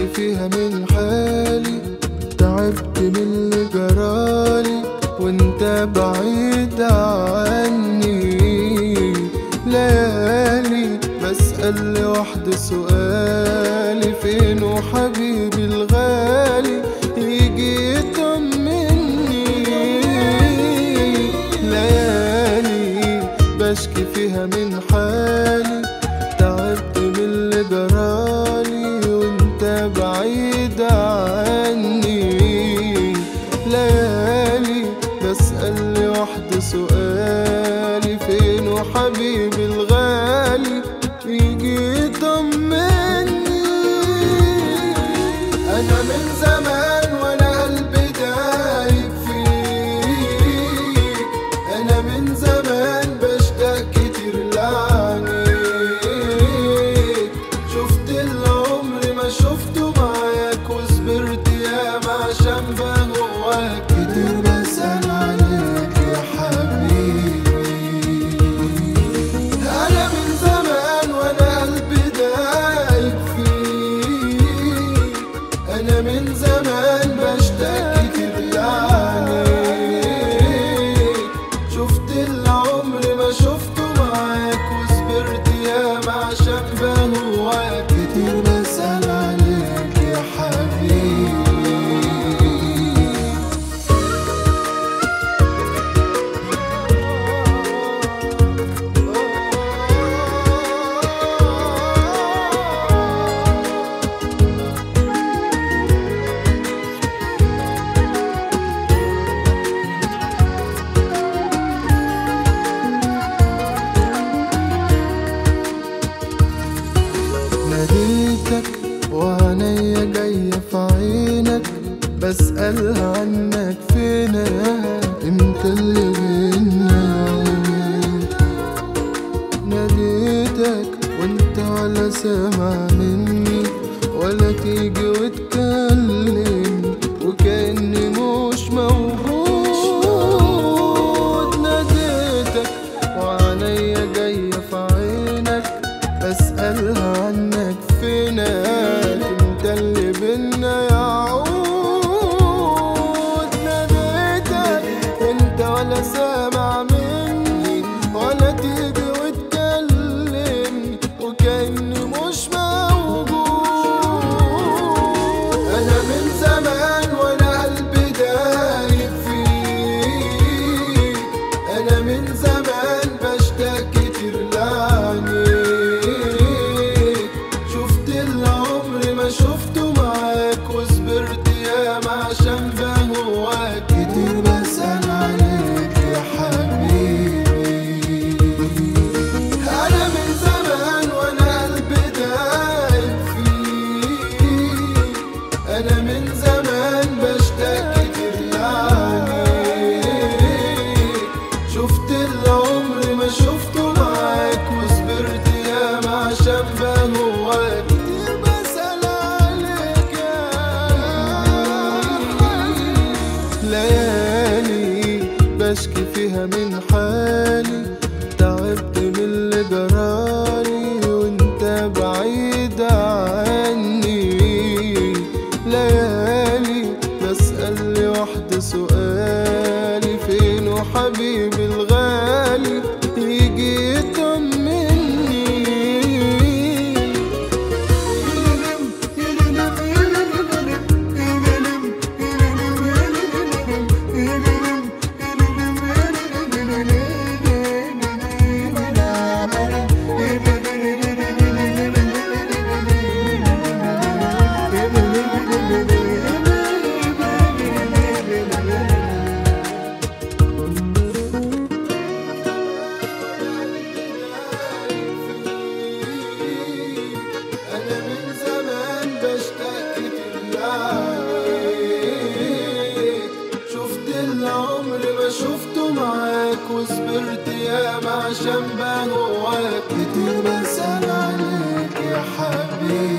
بشكي فيها من حالي تعبت من اللي جرالي وانت بعيد عني ليالي بسأل لوحدي سؤالي فينه حبيبي الغالي يجي يطمني ليالي بشكي فيها من حالي تعبت من اللي جرالي وانت بعيد عني ليالي بسأل لوحدي سؤالي فينه حبيبي الغالي يجي يطمني انا من زمان وانا قلبي دايب فيك انا من زمان بشتاق كتير لعنيك شفت العمر ما شفته معاك وصبرت ياما عشان بهواك كتير بسأل عليك يا حبيبي أنا من زمان وأنا قلبي دايب فيك أنا من زمان بشتاق كتير لعنيك شفت العمر ما شفته معاك وصبرت ياما عشان بهواك كتير بسأل عليك يا حبيبي ناديتك وعينيا جاية في عينك بسأل عنك فينها امتى اللي بينا ناديتك وانت ولا سامع مني ولا تيجي وتكلم وكأني مش موجود ناديتك وعينيا جاية في عينك بسأل عنك فينك انت اللي بينا يعود ناديتك انت ولا سامع مني ولا تيجي وتكلمني وكأني مش موجود انا من زمان وانا قلبي دايب فيك انا من زمان بشتاق كتير لعنيك شفت العمر ما شفته معاك وصبرت ياما عشان بهواك كتير بسأل عليك يا حبيبي أنا من زمان وأنا قلبي دايب فيك أنا من زمان بشتاق كتير لعنيك شفت العمر ما شفته معاك وصبرت ياما عشان بهواك كتير بسأل عليك يا حبيبي ليالي بشكي فيها من حالي تعبت من اللي جرالي وانت بعيد عني ليالي بسأل لوحدي سؤالي فينه حبيبي الغالي يجي يطمني أنا من زمان بشتاق كتير لعنيك شفت العمر ما شفته معاك وصبرت ياما عشان بهواك كتير بسأل عليك يا حبيبي